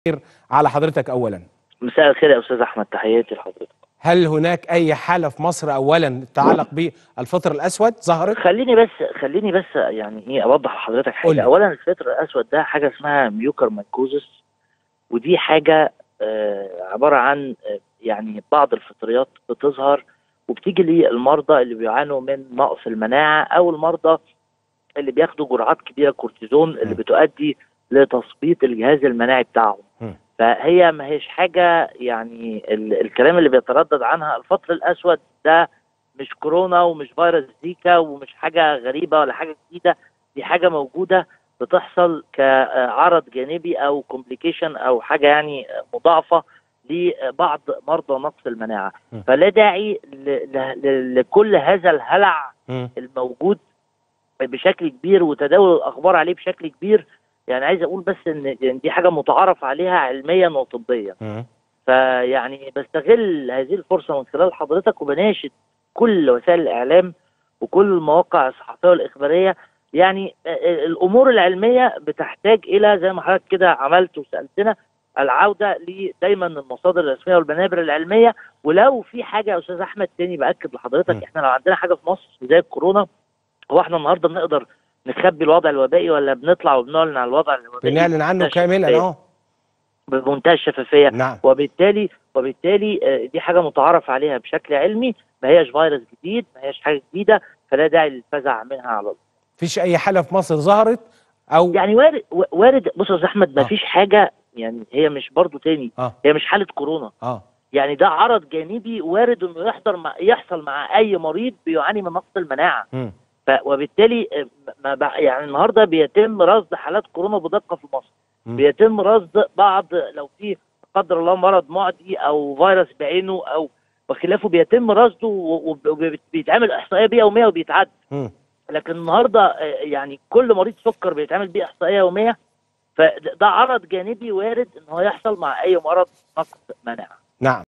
على حضرتك اولا مساء الخير يا استاذ احمد تحياتي لحضرتك هل هناك اي حاله في مصر اولا تتعلق بالفطر الاسود ظهرت خليني بس خليني بس يعني ايه اوضح لحضرتك قولي. حاجه اولا الفطر الاسود ده حاجه اسمها ميوكر مايكوزس ودي حاجه آه عباره عن آه يعني بعض الفطريات بتظهر وبتيجي للمرضى اللي بيعانوا من نقص المناعه او المرضى اللي بياخدوا جرعات كبيره كورتيزون اللي م. بتؤدي لتثبيط الجهاز المناعي بتاعهم م. فهي ما هيش حاجه يعني ال الكلام اللي بيتردد عنها الفطر الاسود ده مش كورونا ومش فيروس زيكا ومش حاجه غريبه ولا حاجه جديده دي حاجه موجوده بتحصل كعرض جانبي او كومبليكيشن او حاجه يعني مضاعفه لبعض مرضى نقص المناعه م. فلا داعي ل- ل- ل- لكل هذا الهلع مم. الموجود بشكل كبير وتداول الاخبار عليه بشكل كبير يعني عايز اقول بس ان إن دي حاجه متعارف عليها علميا وطبيا مم. فيعني بستغل هذه الفرصه من خلال حضرتك وبناشد كل وسائل الاعلام وكل المواقع الصحفيه والاخباريه يعني آه، الامور العلميه بتحتاج الى زي ما حضرتك كده عملت وسالتنا العوده لدايما المصادر الرسميه والمنابر العلميه ولو في حاجه يا استاذ احمد تاني باكد لحضرتك م. احنا لو عندنا حاجه في مصر زي الكورونا هو احنا النهارده بنقدر نخبي الوضع الوبائي ولا بنطلع وبنعلن عن الوضع الوبائي بنعلن عنه بمنتهى كاملا الشفافية. اه بمنتهى الشفافيه نعم وبالتالي وبالتالي آه، دي حاجه متعارف عليها بشكل علمي ما هياش فيروس جديد ما هياش حاجه جديده فلا داعي للفزع منها على الأرض. مفيش اي حاله في مصر ظهرت او يعني وارد وارد بص يا استاذ احمد ما آه. فيش حاجه يعني هي مش برضو تاني اه هي مش حاله كورونا اه يعني ده عرض جانبي وارد انه يحضر مع يحصل مع اي مريض بيعاني من نقص المناعه مم. ف وبالتالي آه، ما بع- يعني النهارده بيتم رصد حالات كورونا بدقه في مصر مم. بيتم رصد بعض لو في لا قدر الله مرض معدي او فيروس بعينه او وخلافه بيتم رصده و- وبيتعمل احصائيه بيه يوميه وبيتعد مم. لكن النهارده آه، يعني كل مريض سكر بيتعمل بيه احصائيه يوميه فده عرض جانبي وارد ان هو يحصل مع اي مرض نقص مناعه نعم